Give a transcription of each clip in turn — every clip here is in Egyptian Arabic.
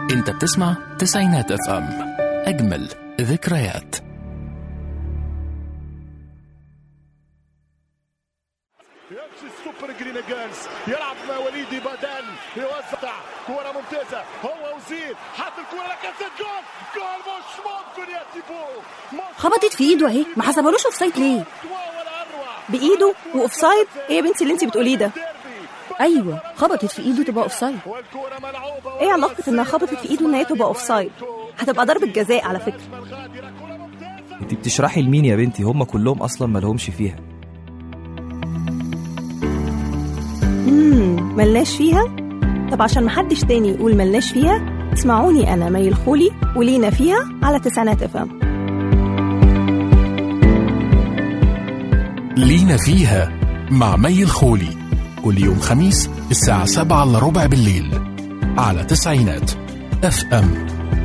انت بتسمع تسعينات اف ام اجمل ذكريات يمشي السوبر جرينجانز يلعب مع وليدي بدن يوزع كرة ممتازة هو وزير حط الكرة لكاسة جول جول مش ممكن يا تيبو مش خبطت في ايده اهي ما حسبلوش اوفسايد ليه ولا أروع بايده واوفسايد ايه يا بنتي اللي انت بتقوليه ده ديربي ايوه خبطت في ايده تبقى اوفسايد والكرة ملعوبة ايه علاقه انها خبطت في ايده ان هي تبقى اوفسايد هتبقى ضربه جزاء على فكره الغادرة كرة ممتازة انت بتشرحي لمين يا بنتي هم كلهم اصلا مالهمش فيها امم ملناش فيها طب عشان محدش تاني يقول ملناش فيها اسمعوني انا مي الخولي ولينا فيها على تسعينات اف ام لينا فيها مع مي الخولي كل يوم خميس الساعة سبعة إلا ربع بالليل على تسعينات اف ام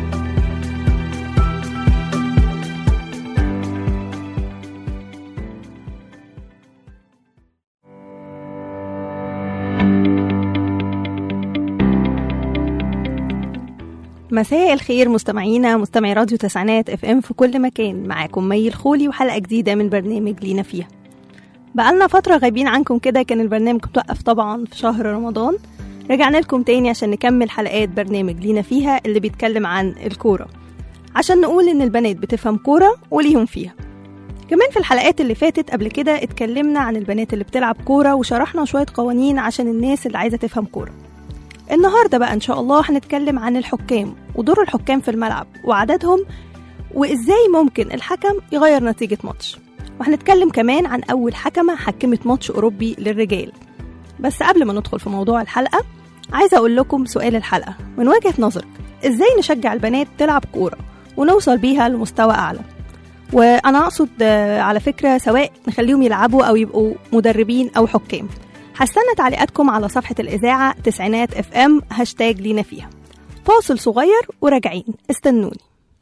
مساء الخير مستمعينا مستمعي راديو تسعينات اف ام في كل مكان معاكم مي الخولي وحلقه جديده من برنامج لينا فيها بقالنا فتره غايبين عنكم كده كان البرنامج متوقف طبعا في شهر رمضان رجعنا لكم تاني عشان نكمل حلقات برنامج لينا فيها اللي بيتكلم عن الكوره عشان نقول ان البنات بتفهم كوره وليهم فيها كمان في الحلقات اللي فاتت قبل كده اتكلمنا عن البنات اللي بتلعب كوره وشرحنا شويه قوانين عشان الناس اللي عايزه تفهم كوره النهارده بقى ان شاء الله هنتكلم عن الحكام ودور الحكام في الملعب وعددهم وازاي ممكن الحكم يغير نتيجه ماتش وهنتكلم كمان عن اول حكمه حكمت ماتش اوروبي للرجال بس قبل ما ندخل في موضوع الحلقه عايزه اقول لكم سؤال الحلقه من وجهه نظرك ازاي نشجع البنات تلعب كوره ونوصل بيها لمستوى اعلى وانا اقصد آه، على فكره سواء نخليهم يلعبوا او يبقوا مدربين او حكام هستنى تعليقاتكم على صفحه الاذاعه تسعينات اف ام هاشتاج لينا فيها فاصل صغير وراجعين استنوني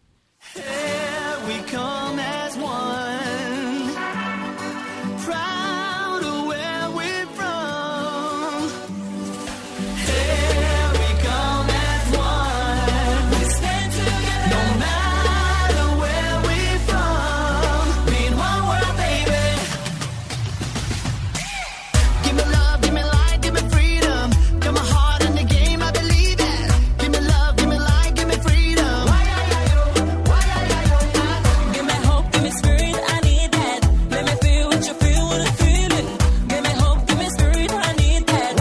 we come as one, proud of where we're from. Here we come as one, we stand together, no matter where we're from. Being one world, baby. Give me love, give me light, give me freedom. Got my heart in the game, I believe it. Give me love, give me light, give me freedom. Give me hope, give me spirit, I need that. Let me feel what you feel, what I'm feeling. Give me hope, give me spirit, I need that.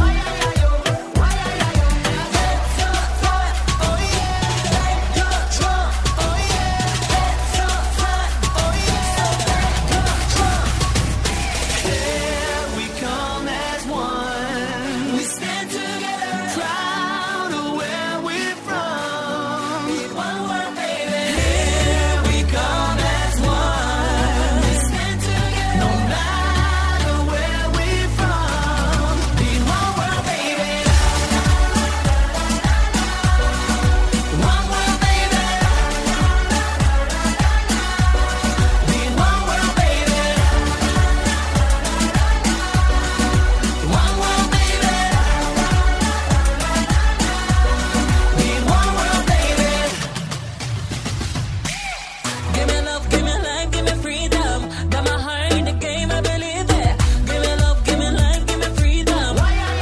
We come as one. We stand together, proud of where we're from. One world, baby. Here we come as one. We stand together, no matter where we're from. Be one world, baby. One world, baby. Be one world, baby. One world, baby. Be one world, baby. Give me love, give me life, give me freedom. Got my heart in the game, I believe it. Give me love, give me life, give me freedom.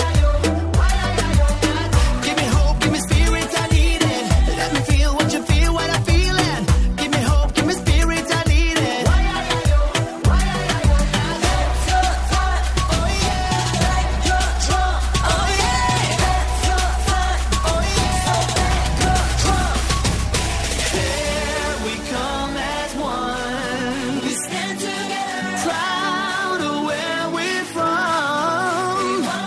Give me hope, give me spirit, I need it. Let me feel what you feel, what I'm feeling. Give me hope, give me spirit, I need it. Here we come as one. We stand together, proud of where we're from.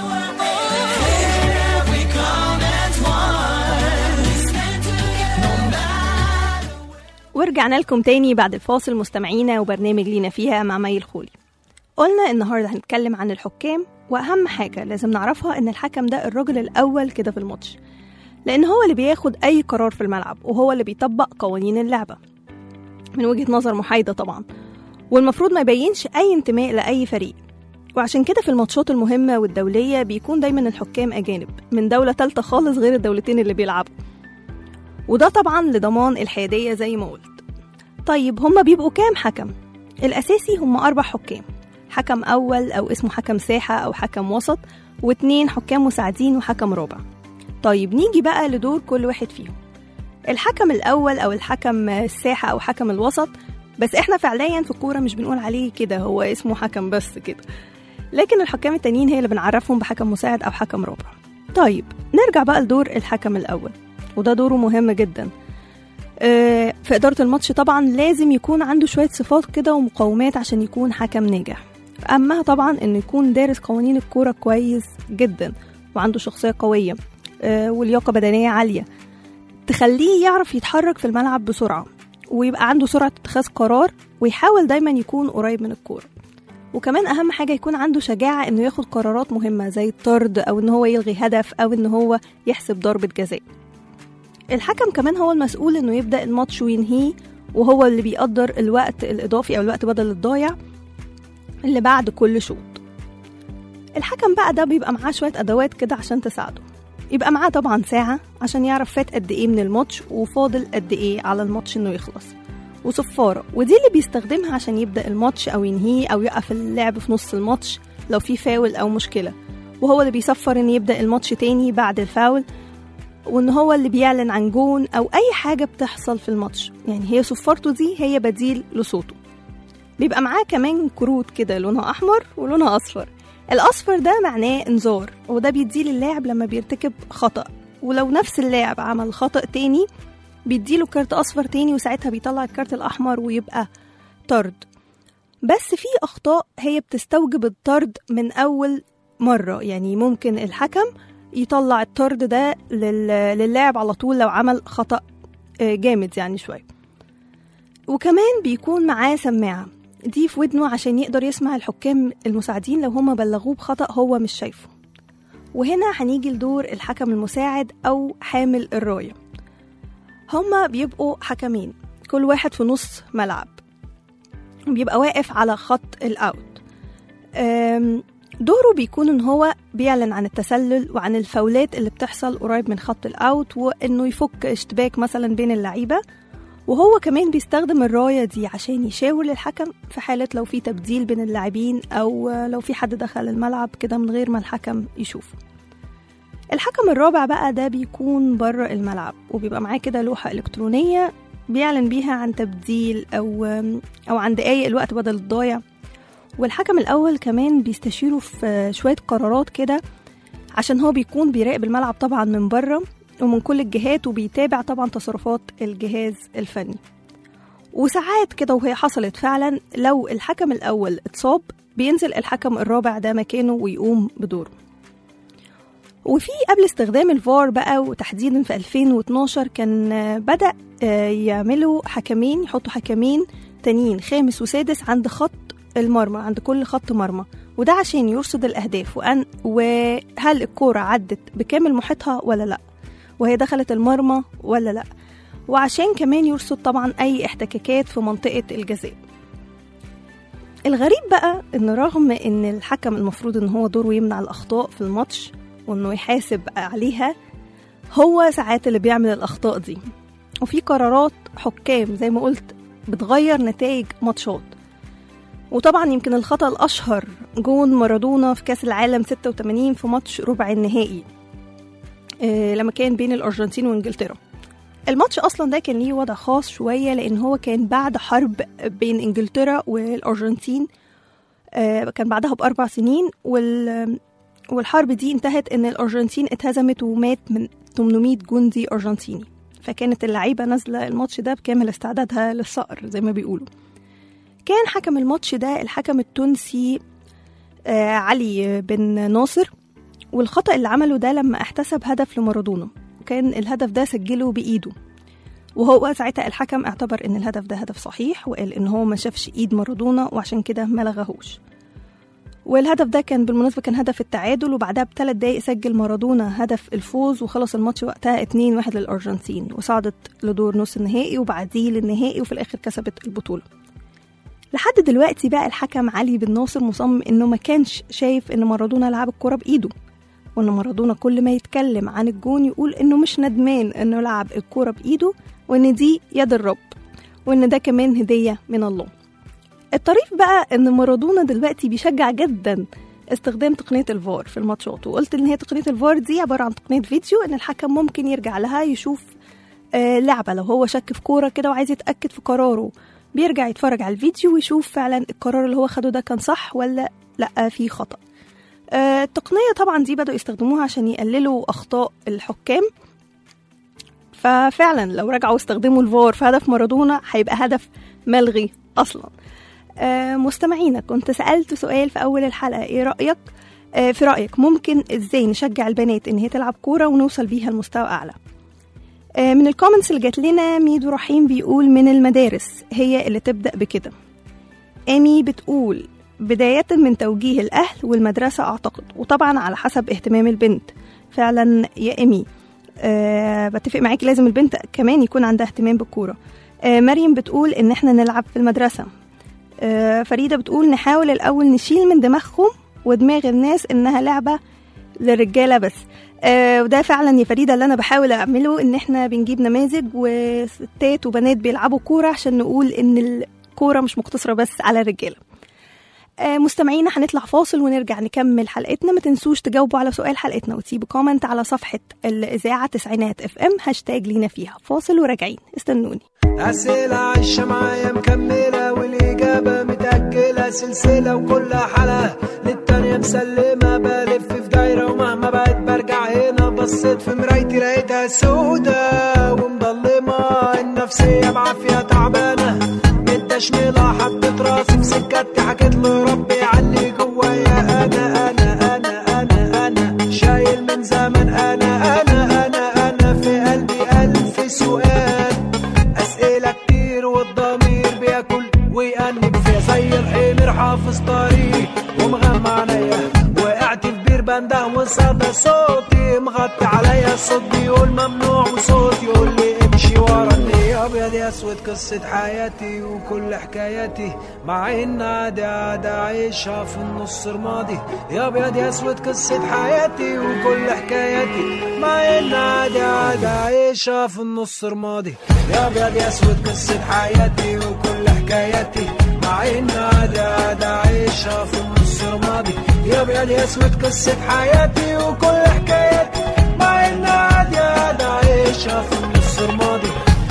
Here we come as one. We stand together, no matter. ورجعنا لكم تاني بعد الفاصل مستمعينا وبرنامج لينا فيها مع مي الخولي قلنا النهارده هنتكلم عن الحكام واهم حاجه لازم نعرفها ان الحكم ده الراجل الاول كده في الماتش لان هو اللي بياخد اي قرار في الملعب وهو اللي بيطبق قوانين اللعبه من وجهه نظر محايده طبعا والمفروض ما يبينش اي انتماء لاي فريق وعشان كده في الماتشات المهمة والدولية بيكون دايما الحكام أجانب من دولة تالتة خالص غير الدولتين اللي بيلعبوا وده طبعا لضمان الحيادية زي ما قلت طيب هما بيبقوا كام حكم؟ الأساسي هما أربع حكام حكم أول أو اسمه حكم ساحة أو حكم وسط واتنين حكام مساعدين وحكم رابع طيب نيجي بقى لدور كل واحد فيهم الحكم الأول أو الحكم الساحة أو حكم الوسط بس احنا فعليا في الكورة مش بنقول عليه كده هو اسمه حكم بس كده لكن الحكام التانيين هي اللي بنعرفهم بحكم مساعد أو حكم رابع طيب نرجع بقى لدور الحكم الأول وده دوره مهم جدا آه، في إدارة الماتش طبعا لازم يكون عنده شوية صفات كده ومقومات عشان يكون حكم ناجح أهمها طبعا إنه يكون دارس قوانين الكورة كويس جدا وعنده شخصية قوية آه، ولياقة بدنية عالية تخليه يعرف يتحرك في الملعب بسرعة ويبقى عنده سرعة اتخاذ قرار ويحاول دايما يكون قريب من الكورة وكمان أهم حاجة يكون عنده شجاعة إنه ياخد قرارات مهمة زي الطرد أو إن هو يلغي هدف أو إن هو يحسب ضربة جزاء الحكم كمان هو المسؤول إنه يبدأ الماتش وينهيه وهو اللي بيقدر الوقت الإضافي أو الوقت بدل الضايع اللي بعد كل شوط الحكم بقى ده بيبقى معاه شوية أدوات كده عشان تساعده يبقى معاه طبعا ساعة عشان يعرف فات قد إيه من الماتش وفاضل قد إيه على الماتش إنه يخلص وصفارة ودي اللي بيستخدمها عشان يبدأ الماتش أو ينهيه أو يوقف اللعب في نص الماتش لو في فاول أو مشكلة وهو اللي بيصفر إن يبدأ الماتش تاني بعد الفاول وإن هو اللي بيعلن عن جون أو أي حاجة بتحصل في الماتش يعني هي صفارته دي هي بديل لصوته بيبقى معاه كمان كروت كده لونها أحمر ولونها أصفر الأصفر ده معناه إنذار وده بيديه للاعب لما بيرتكب خطأ ولو نفس اللاعب عمل خطأ تاني بيديله كارت أصفر تاني وساعتها بيطلع الكارت الأحمر ويبقى طرد بس في أخطاء هي بتستوجب الطرد من أول مرة يعني ممكن الحكم يطلع الطرد ده لل- للاعب على طول لو عمل خطأ آه، جامد يعني شوية وكمان بيكون معاه سماعة دي في ودنه عشان يقدر يسمع الحكام المساعدين لو هما بلغوه بخطأ هو مش شايفه وهنا هنيجي لدور الحكم المساعد أو حامل الراية هما بيبقوا حكمين كل واحد في نص ملعب بيبقى واقف على خط الأوت أم، دوره بيكون ان هو بيعلن عن التسلل وعن الفاولات اللي بتحصل قريب من خط الاوت وانه يفك اشتباك مثلا بين اللعيبه وهو كمان بيستخدم الراية دي عشان يشاور للحكم في حالة لو في تبديل بين اللاعبين أو لو في حد دخل الملعب كده من غير ما الحكم يشوفه الحكم الرابع بقى ده بيكون بره الملعب وبيبقى معاه كده لوحة إلكترونية بيعلن بيها عن تبديل أو أو عن دقايق الوقت بدل الضايع والحكم الأول كمان بيستشيره في شوية قرارات كده عشان هو بيكون بيراقب الملعب طبعا من بره ومن كل الجهات وبيتابع طبعا تصرفات الجهاز الفني وساعات كده وهي حصلت فعلا لو الحكم الأول اتصاب بينزل الحكم الرابع ده مكانه ويقوم بدوره وفي قبل استخدام الفار بقى وتحديدا في 2012 كان آه، بدأ آه، يعملوا حكمين يحطوا حكمين تانيين خامس وسادس عند خط المرمى عند كل خط مرمى وده عشان يرصد الأهداف وأن وهل الكورة عدت بكامل محيطها ولا لأ وهي دخلت المرمى ولا لأ وعشان كمان يرصد طبعا أي احتكاكات في منطقة الجزاء الغريب بقى ان رغم ان الحكم المفروض ان هو دوره يمنع الاخطاء في الماتش وانه يحاسب عليها هو ساعات اللي بيعمل الاخطاء دي وفي قرارات حكام زي ما قلت بتغير نتائج ماتشات وطبعا يمكن الخطأ الأشهر جون مارادونا في كأس العالم 86 في ماتش ربع النهائي آه، لما كان بين الأرجنتين وإنجلترا الماتش أصلا ده كان ليه وضع خاص شوية لأن هو كان بعد حرب بين إنجلترا والأرجنتين آه، كان بعدها بأربع سنين وال والحرب دي انتهت ان الارجنتين اتهزمت ومات من 800 جندي ارجنتيني فكانت اللعيبه نازله الماتش ده بكامل استعدادها للصقر زي ما بيقولوا كان حكم الماتش ده الحكم التونسي آه علي بن ناصر والخطأ اللي عمله ده لما احتسب هدف لمارادونا وكان الهدف ده سجله بإيده وهو ساعتها الحكم اعتبر ان الهدف ده هدف صحيح وقال ان هو ما شافش ايد مارادونا وعشان كده ما لغاهوش والهدف ده كان بالمناسبة كان هدف التعادل وبعدها بثلاث دقايق سجل مارادونا هدف الفوز وخلص الماتش وقتها 2-1 للأرجنتين وصعدت لدور نص النهائي وبعديه للنهائي وفي الآخر كسبت البطولة لحد دلوقتي بقى الحكم علي بن ناصر مصمم انه ما كانش شايف ان مارادونا لعب الكرة بايده وان مارادونا كل ما يتكلم عن الجون يقول انه مش ندمان انه لعب الكوره بايده وان دي يد الرب وان ده كمان هديه من الله الطريف بقى ان مارادونا دلوقتي بيشجع جدا استخدام تقنيه الفار في الماتشات وقلت ان هي تقنيه الفار دي عباره عن تقنيه فيديو ان الحكم ممكن يرجع لها يشوف آه لعبه لو هو شك في كوره كده وعايز يتاكد في قراره بيرجع يتفرج على الفيديو ويشوف فعلا القرار اللي هو خده ده كان صح ولا لا في خطأ آه، التقنية طبعا دي بدأوا يستخدموها عشان يقللوا أخطاء الحكام ففعلا لو رجعوا استخدموا الفار في هدف مارادونا هيبقى هدف ملغي أصلا آه، مستمعينا كنت سألت سؤال في أول الحلقة إيه رأيك آه، في رأيك ممكن إزاي نشجع البنات إن هي تلعب كورة ونوصل بيها لمستوى أعلى آه، من الكومنتس اللي جات لنا ميدو رحيم بيقول من المدارس هي اللي تبدأ بكده آمي بتقول بداية من توجيه الأهل والمدرسة أعتقد وطبعا على حسب اهتمام البنت فعلا يا إيمي أه بتفق معاكي لازم البنت كمان يكون عندها اهتمام بالكورة أه مريم بتقول إن إحنا نلعب في المدرسة أه فريدة بتقول نحاول الأول نشيل من دماغهم ودماغ الناس إنها لعبة للرجالة بس آه وده فعلا يا فريدة اللي أنا بحاول أعمله إن إحنا بنجيب نماذج وستات وبنات بيلعبوا كورة عشان نقول إن الكورة مش مقتصرة بس على الرجالة آه، مستمعينا هنطلع فاصل ونرجع نكمل حلقتنا ما تنسوش تجاوبوا على سؤال حلقتنا وتسيبوا كومنت على صفحة الإذاعة تسعينات اف ام هاشتاج لينا فيها فاصل وراجعين استنوني أسئلة عايشة معايا مكملة والإجابة متأجلة سلسلة وكل حلقة للتانية مسلمة بلف في دايرة ومهما بقت برجع هنا بصيت في مرايتي لقيتها سودة ومضلمة النفسية بعافية تعبانة متشملة حطيت راسي في سكتي حكيت له ربي علي جوايا أنا أنا أنا أنا أنا شايل من زمن أنا أنا أنا أنا في قلبي ألف سؤال أسئلة كتير والضمير بياكل ويأنب فيا زي الحمير حافظ طريق ومغمى عينيا وقعت في بير بنده وصدى صوتي مغطي عليا الصوت بيقول ممنوع وصوت يقول لي امشي ورا النية ابيض يا اسود قصة حياتي وكل حكاياتي مع ان عادي عادي عايشها في النص رمادي يا ابيض يا اسود قصة حياتي وكل حكاياتي مع ان عادي عادي عايشها في النص رمادي يا ابيض يا اسود قصة حياتي وكل حكاياتي مع ان عادي عادي عايشها في النص رمادي يا ابيض يا اسود قصة حياتي وكل حكاياتي مع ان عادي عادي عايشها في النص رمادي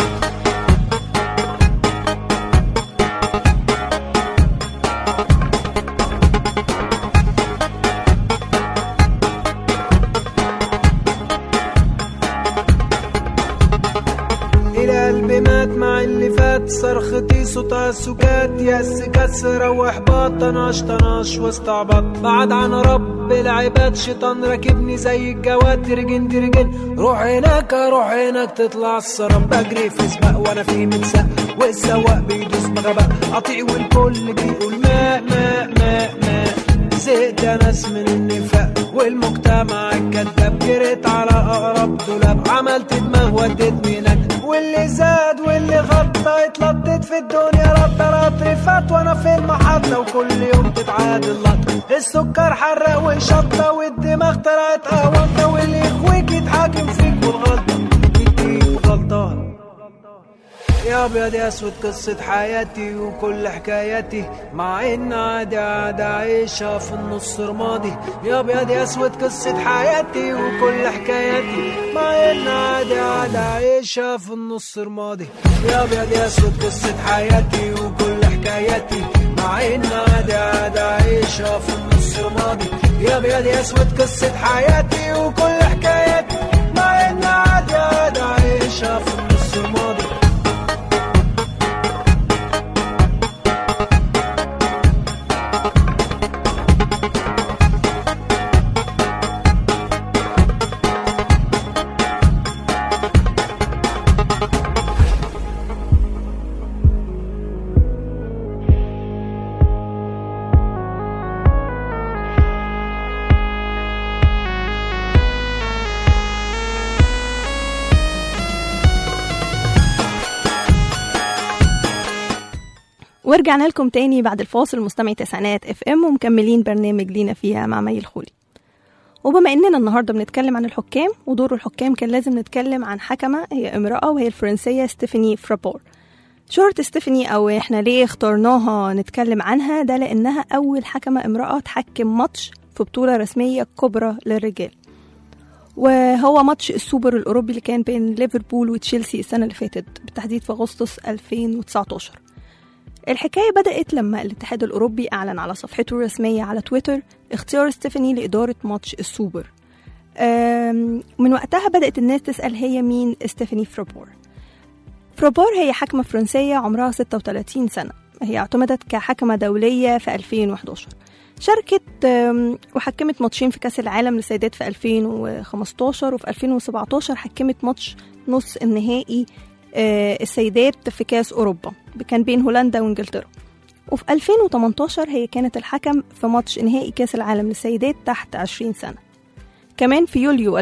الى قلبي مات مع اللي فات صرختي صوتها السكات يأس كسر واحباط طناش طناش واستعبط بعد عن رب العباد شيطان راكبني زي الجواد ترجن ترجن روح هناك روح هناك تطلع السراب بجري في سباق وانا في متساق والسواق بيدوس بغباء قطيع والكل بيقول ماء ماء ماء ماء زهقت يا ناس من النفاق والمجتمع الكذاب جريت على اقرب دولاب عملت دماغ وديتني هناك واللي زاد واللي غطى اتلطت في الدنيا رد رد فات وانا في المحطة وكل يوم تتعاد اللط السكر حرق وشطة والدماغ طلعت قهوة واللي يخويك يتحاكم فيك والغلطة يديك غلطان يا ابيض يا اسود قصة حياتي وكل حكاياتي مع ان عادي عادي عايشها في النص رمادي يا ابيض يا اسود قصة حياتي وكل حكاياتي مع ان عادي عادي عايشها في النص رمادي يا ابيض يا اسود قصة حياتي وكل حكاياتي مع ان عادي عادي عايشها في النص رمادي يا ابيض يا اسود قصة حياتي وكل حكاياتي مع ان عادي عادي عايشها في النص رمادي ورجعنا لكم تاني بعد الفاصل مستمعي تسعينات اف ام ومكملين برنامج لينا فيها مع مي الخولي وبما اننا النهارده بنتكلم عن الحكام ودور الحكام كان لازم نتكلم عن حكمه هي امراه وهي الفرنسيه ستيفاني فرابور شهرة ستيفاني او احنا ليه اخترناها نتكلم عنها ده لانها اول حكمه امراه تحكم ماتش في بطوله رسميه كبرى للرجال وهو ماتش السوبر الاوروبي اللي كان بين ليفربول وتشيلسي السنه اللي فاتت بالتحديد في اغسطس 2019 الحكاية بدأت لما الاتحاد الأوروبي أعلن على صفحته الرسمية على تويتر اختيار ستيفاني لإدارة ماتش السوبر أم، من وقتها بدأت الناس تسأل هي مين ستيفاني فرابور فرابور هي حكمة فرنسية عمرها 36 سنة هي اعتمدت كحكمة دولية في 2011 شاركت أم، وحكمت ماتشين في كأس العالم للسيدات في 2015 وفي 2017 حكمت ماتش نص النهائي آه، السيدات في كأس أوروبا كان بين هولندا وإنجلترا وفي 2018 هي كانت الحكم في ماتش نهائي كأس العالم للسيدات تحت 20 سنة كمان في يوليو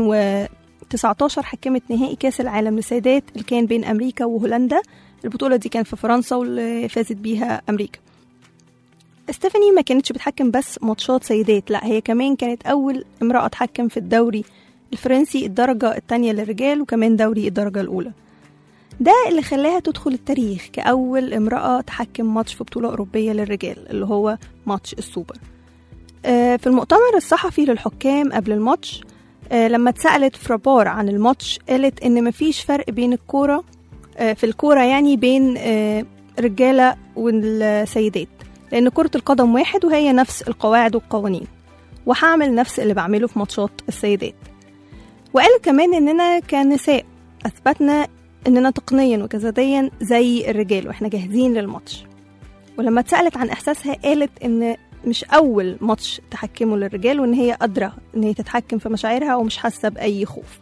2019 حكمت نهائي كأس العالم للسيدات اللي كان بين أمريكا وهولندا البطولة دي كانت في فرنسا واللي فازت بيها أمريكا ستيفاني ما كانتش بتحكم بس ماتشات سيدات لا هي كمان كانت أول امرأة تحكم في الدوري الفرنسي الدرجة التانية للرجال وكمان دوري الدرجة الأولى ده اللي خلاها تدخل التاريخ كأول امرأة تحكم ماتش في بطولة أوروبية للرجال اللي هو ماتش السوبر آه، في المؤتمر الصحفي للحكام قبل الماتش آه، لما اتسألت فرابار عن الماتش قالت إن مفيش فرق بين الكورة آه، في الكورة يعني بين آه، رجالة والسيدات لأن كرة القدم واحد وهي نفس القواعد والقوانين وهعمل نفس اللي بعمله في ماتشات السيدات وقالت كمان إننا كنساء أثبتنا إننا تقنيا وجسديا زي الرجال وإحنا جاهزين للماتش ولما اتسألت عن إحساسها قالت إن مش أول ماتش تحكمه للرجال وإن هي قادرة إن هي تتحكم في مشاعرها ومش حاسة بأي خوف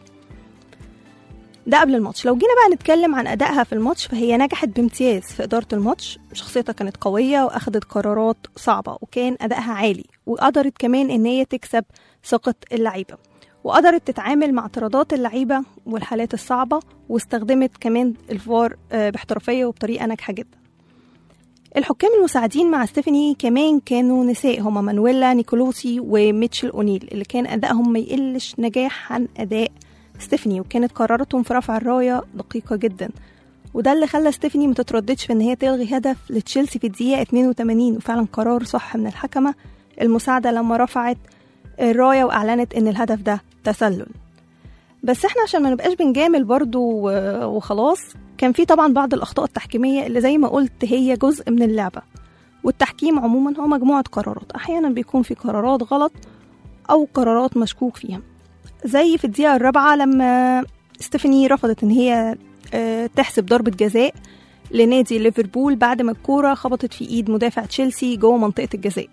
ده قبل الماتش لو جينا بقى نتكلم عن أدائها في الماتش فهي نجحت بامتياز في إدارة الماتش شخصيتها كانت قوية وأخدت قرارات صعبة وكان أدائها عالي وقدرت كمان إن هي تكسب ثقة اللعيبة وقدرت تتعامل مع اعتراضات اللعيبة والحالات الصعبة واستخدمت كمان الفار آه، باحترافية وبطريقة ناجحة جدا الحكام المساعدين مع ستيفاني كمان كانوا نساء هما مانويلا نيكولوسي وميتشل أونيل اللي كان أدائهم ما يقلش نجاح عن أداء ستيفاني وكانت قراراتهم في رفع الراية دقيقة جدا وده اللي خلى ستيفاني ما تترددش في ان هي تلغي هدف لتشيلسي في الدقيقة 82 وفعلا قرار صح من الحكمة المساعدة لما رفعت الراية وأعلنت ان الهدف ده تسلل بس احنا عشان ما نبقاش بنجامل برضو و- وخلاص كان في طبعا بعض الأخطاء التحكيمية اللي زي ما قلت هي جزء من اللعبة والتحكيم عموما هو مجموعة قرارات أحيانا بيكون في قرارات غلط أو قرارات مشكوك فيها زي في الدقيقة الرابعة لما ستيفاني رفضت إن هي آه، تحسب ضربة جزاء لنادي ليفربول بعد ما الكورة خبطت في إيد مدافع تشيلسي جوه منطقة الجزاء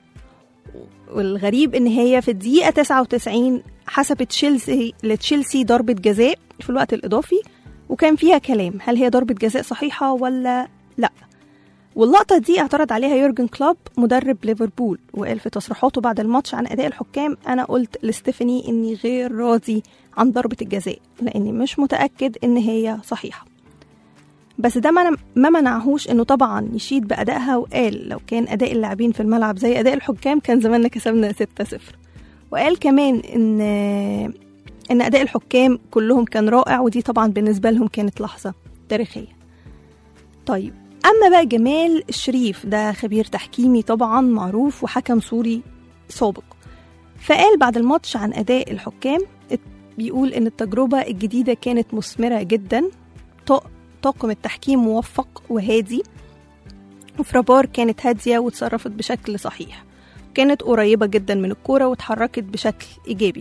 والغريب إن هي في الدقيقة 99 حسبت تشيلسي لتشيلسي ضربة جزاء في الوقت الإضافي وكان فيها كلام هل هي ضربة جزاء صحيحة ولا لأ واللقطة دي اعترض عليها يورجن كلوب مدرب ليفربول وقال في تصريحاته بعد الماتش عن أداء الحكام أنا قلت لستيفاني إني غير راضي عن ضربة الجزاء لأني مش متأكد إن هي صحيحة بس ده ما ما منعهوش إنه طبعا يشيد بأدائها وقال لو كان أداء اللاعبين في الملعب زي أداء الحكام كان زماننا كسبنا 6-0 وقال كمان إن إن أداء الحكام كلهم كان رائع ودي طبعا بالنسبة لهم كانت لحظة تاريخية طيب أما بقى جمال الشريف ده خبير تحكيمي طبعا معروف وحكم سوري سابق فقال بعد الماتش عن أداء الحكام ات- بيقول إن التجربة الجديدة كانت مثمرة جدا ط- طاقم التحكيم موفق وهادي وفرابار كانت هادية وتصرفت بشكل صحيح كانت قريبة جدا من الكورة واتحركت بشكل إيجابي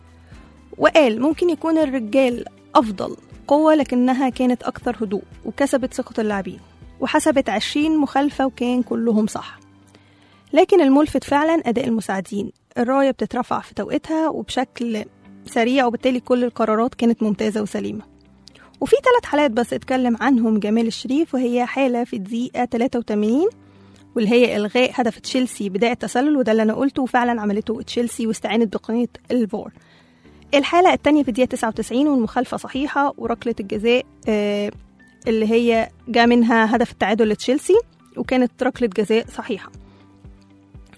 وقال ممكن يكون الرجال أفضل قوة لكنها كانت أكثر هدوء وكسبت ثقة اللاعبين وحسبت عشرين مخالفة وكان كلهم صح لكن الملفت فعلا أداء المساعدين الراية بتترفع في توقيتها وبشكل سريع وبالتالي كل القرارات كانت ممتازة وسليمة وفي ثلاث حالات بس اتكلم عنهم جمال الشريف وهي حالة في الدقيقة 83 واللي هي إلغاء هدف تشيلسي بداية تسلل وده اللي أنا قلته وفعلا عملته تشيلسي واستعانت بقنية الفار الحالة التانية في الدقيقة 99 والمخالفة صحيحة وركلة الجزاء آه اللي هي جاء منها هدف التعادل لتشيلسي وكانت ركلة جزاء صحيحة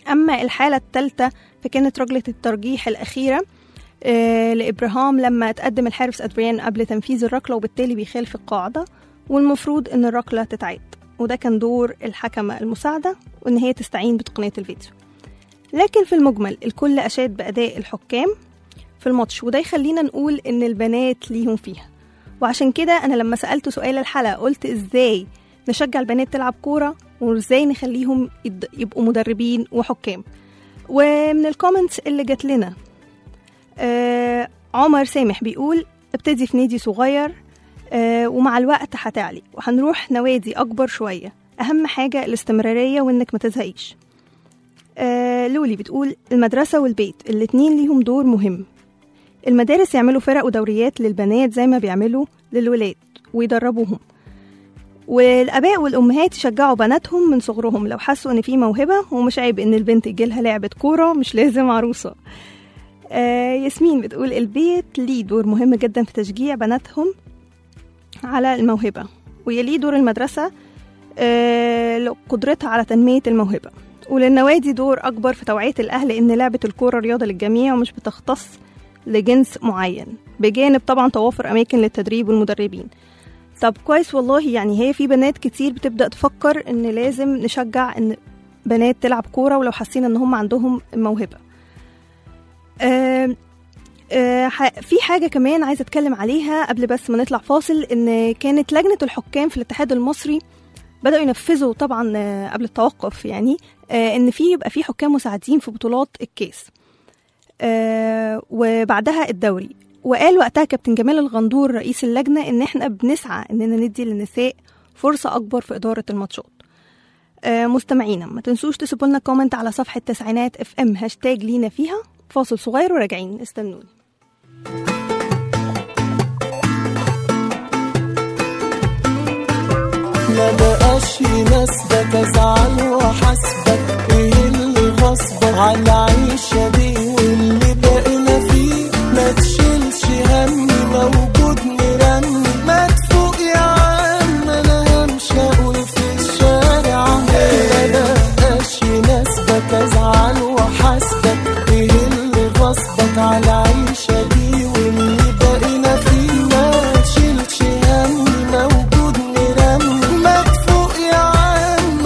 أما الحالة الثالثة فكانت رجلة الترجيح الأخيرة آه، لإبراهام لما تقدم الحارس أدريان قبل تنفيذ الركلة وبالتالي بيخالف القاعدة والمفروض إن الركلة تتعاد وده كان دور الحكمة المساعدة وإن هي تستعين بتقنية الفيديو لكن في المجمل الكل أشاد بأداء الحكام في الماتش وده يخلينا نقول إن البنات ليهم فيها وعشان كده أنا لما سألت سؤال الحلقة قلت إزاي نشجع البنات تلعب كورة وإزاي نخليهم يد- يبقوا مدربين وحكام ومن الكومنتس اللي جات لنا آه عمر سامح بيقول ابتدي في نادي صغير آه ومع الوقت هتعلي وهنروح نوادي أكبر شوية أهم حاجة الاستمرارية وإنك ما تزهقيش آه لولي بتقول المدرسة والبيت الاتنين ليهم دور مهم المدارس يعملوا فرق ودوريات للبنات زي ما بيعملوا للولاد ويدربوهم والآباء والأمهات يشجعوا بناتهم من صغرهم لو حسوا إن في موهبة ومش عيب إن البنت يجيلها لعبة كورة مش لازم عروسة آه ياسمين بتقول البيت ليه دور مهم جدا في تشجيع بناتهم على الموهبة ويليه دور المدرسة آه قدرتها على تنمية الموهبة وللنوادي دور أكبر في توعية الأهل إن لعبة الكورة رياضة للجميع ومش بتختص لجنس معين بجانب طبعا توافر أماكن للتدريب والمدربين طب كويس والله يعني هي في بنات كتير بتبدأ تفكر إن لازم نشجع إن بنات تلعب كورة ولو حاسين إن هم عندهم موهبة آه آه، ح- في حاجة كمان عايزة أتكلم عليها قبل بس ما نطلع فاصل إن كانت لجنة الحكام في الاتحاد المصري بدأوا ينفذوا طبعا آه، قبل التوقف يعني آه، إن في يبقى في حكام مساعدين في بطولات الكاس آه، وبعدها الدوري وقال وقتها كابتن جمال الغندور رئيس اللجنة إن إحنا بنسعى إننا ندي للنساء فرصة أكبر في إدارة الماتشات آه، مستمعينا ما تنسوش تسيبوا لنا كومنت على صفحة تسعينات اف ام هاشتاج لينا فيها فاصل صغير وراجعين استنوني ما بقاش يناسبك ازعل واحاسبك ايه اللي غصبك على العيشة دي واللي بقينا فيه ما تشيلش همي موجود مرمي ما تفوق يا عم انا همشي اقول في الشارع ما بقاش يناسبك ازعل واحاسبك ايه اللي غصبك على العيشة دي واللي بقينا فيه ما تشيلش همي موجود مرمي ما تفوق يا عم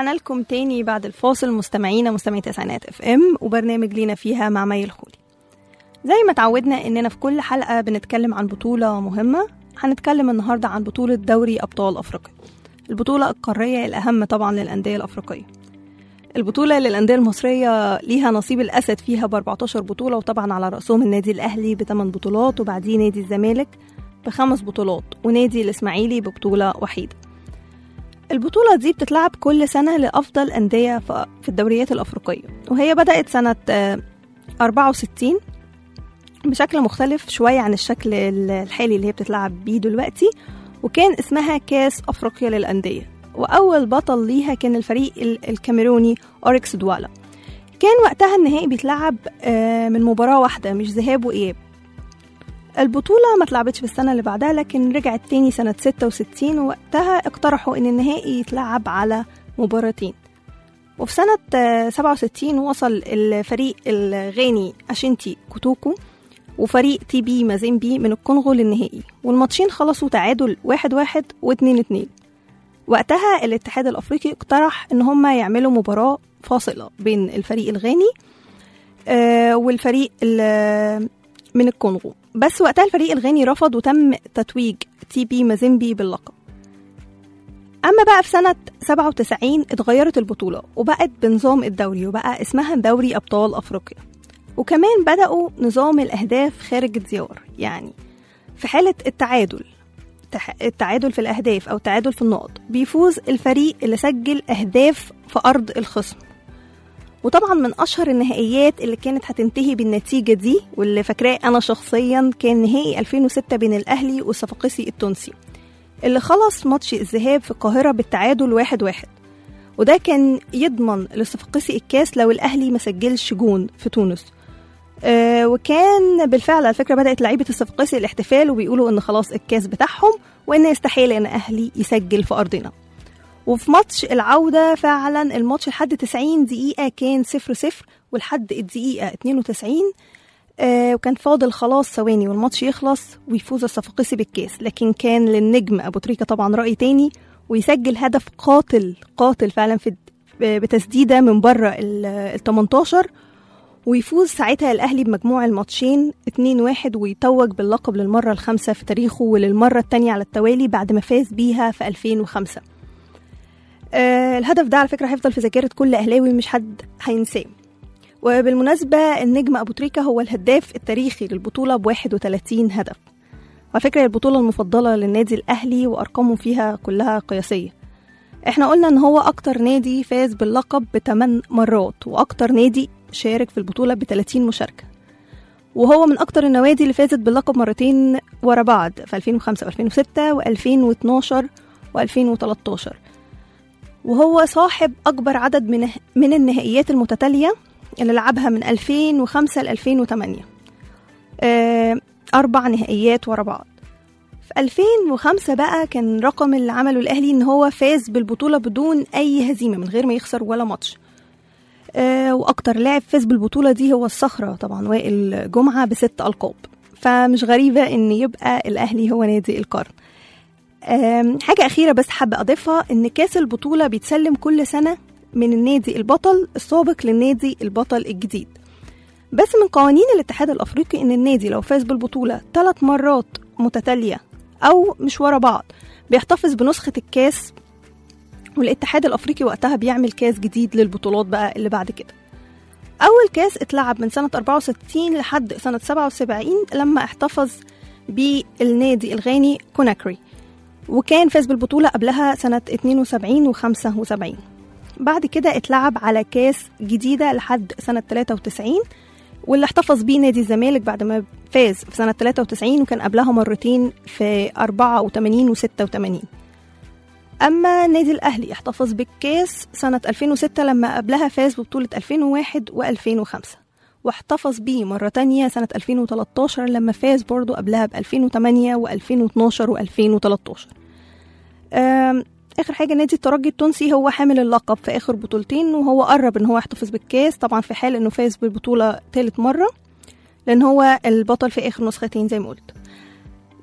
ورجعنا لكم تاني بعد الفاصل مستمعينا مستمعي تسعينات اف ام وبرنامج لينا فيها مع مي الخولي زي ما تعودنا اننا في كل حلقة بنتكلم عن بطولة مهمة هنتكلم النهاردة عن بطولة دوري أبطال أفريقيا البطولة القارية الأهم طبعا للأندية الأفريقية البطولة للأندية المصرية ليها نصيب الأسد فيها ب 14 بطولة وطبعا على رأسهم النادي الأهلي بثمان بطولات وبعديه نادي الزمالك بخمس بطولات ونادي الإسماعيلي ببطولة وحيدة البطولة دي بتتلعب كل سنة لأفضل أندية ف- في الدوريات الأفريقية وهي بدأت سنة آه، 64 بشكل مختلف شوية عن الشكل ال- الحالي اللي هي بتتلعب بيه دلوقتي وكان اسمها كاس أفريقيا للأندية وأول بطل ليها كان الفريق ال- الكاميروني أوركس دوالا كان وقتها النهائي بيتلعب آه، من مباراة واحدة مش ذهاب وإياب البطولة ما اتلعبتش في السنة اللي بعدها لكن رجعت تاني سنة 66 ووقتها اقترحوا إن النهائي يتلعب على مباراتين وفي سنة آه، 67 وصل الفريق الغاني أشنتي كوتوكو وفريق تي بي مازيمبي من الكونغو للنهائي والماتشين خلصوا تعادل واحد واحد واتنين اتنين وقتها الاتحاد الأفريقي اقترح إن هما يعملوا مباراة فاصلة بين الفريق الغاني آه، والفريق ال- من الكونغو بس وقتها الفريق الغاني رفض وتم تتويج تي بي مازيمبي باللقب أما بقى في سنة 97 اتغيرت البطولة وبقت بنظام الدوري وبقى اسمها دوري أبطال أفريقيا وكمان بدأوا نظام الأهداف خارج الديار يعني في حالة التعادل تح- التعادل في الأهداف أو التعادل في النقط بيفوز الفريق اللي سجل أهداف في أرض الخصم وطبعا من أشهر النهائيات اللي كانت هتنتهي بالنتيجة دي واللي فاكراه أنا شخصيا كان نهائي 2006 بين الأهلي والصفاقسي التونسي اللي خلص ماتش الذهاب في القاهرة بالتعادل واحد واحد وده كان يضمن للصفاقسي الكاس لو الأهلي ما سجلش جون في تونس آه وكان بالفعل على فكرة بدأت لعيبة الصفاقسي الاحتفال وبيقولوا إن خلاص الكاس بتاعهم وإن يستحيل إن أهلي يسجل في أرضنا وفي ماتش العودة فعلا الماتش لحد 90 دقيقة كان 0 0 ولحد الدقيقة 92 آه وكان فاضل خلاص ثواني والماتش يخلص ويفوز الصفاقسي بالكاس لكن كان للنجم أبو تريكة طبعا رأي تاني ويسجل هدف قاتل قاتل فعلا في بتسديدة من بره ال 18 ويفوز ساعتها الأهلي بمجموع الماتشين 2-1 ويتوج باللقب للمرة الخامسة في تاريخه وللمرة التانية على التوالي بعد ما فاز بيها في 2005 آه الهدف ده على فكرة هيفضل في ذاكرة كل أهلاوي مش حد هينساه وبالمناسبة النجم أبو تريكة هو الهداف التاريخي للبطولة ب 31 هدف وعلى فكرة البطولة المفضلة للنادي الأهلي وأرقامه فيها كلها قياسية احنا قلنا ان هو اكتر نادي فاز باللقب بثمان مرات واكتر نادي شارك في البطولة ب 30 مشاركة وهو من اكتر النوادي اللي فازت باللقب مرتين ورا بعض في 2005 و2006 و2012 و2013 وهو صاحب اكبر عدد من من النهائيات المتتالية اللي لعبها من 2005 ل 2008 آه، أربع نهائيات ورا بعض في 2005 بقى كان رقم اللي عمله الأهلي إن هو فاز بالبطولة بدون أي هزيمة من غير ما يخسر ولا ماتش آه وأكتر لاعب فاز بالبطولة دي هو الصخرة طبعا وائل جمعة بست ألقاب فمش غريبة إن يبقى الأهلي هو نادي القرن آم، حاجة أخيرة بس حابة أضيفها إن كاس البطولة بيتسلم كل سنة من النادي البطل السابق للنادي البطل الجديد بس من قوانين الاتحاد الأفريقي إن النادي لو فاز بالبطولة ثلاث مرات متتالية أو مش ورا بعض بيحتفظ بنسخة الكاس والاتحاد الأفريقي وقتها بيعمل كاس جديد للبطولات بقى اللي بعد كده أول كاس اتلعب من سنة 64 لحد سنة 77 لما احتفظ بالنادي الغاني كوناكري وكان فاز بالبطولة قبلها سنة 72 و 75 بعد كده اتلعب على كاس جديدة لحد سنة 93 واللي احتفظ بيه نادي الزمالك بعد ما فاز في سنة 93 وكان قبلها مرتين في 84 و 86 أما النادي الأهلي احتفظ بالكاس سنة 2006 لما قبلها فاز ببطولة 2001 و 2005 واحتفظ بيه مرة تانية سنة 2013 لما فاز برضو قبلها ب 2008 و 2012 و 2013 أم، آخر حاجة نادي الترجي التونسي هو حامل اللقب في آخر بطولتين وهو قرب إن هو يحتفظ بالكاس طبعا في حال إنه فاز بالبطولة تالت مرة لأن هو البطل في آخر نسختين زي ما قلت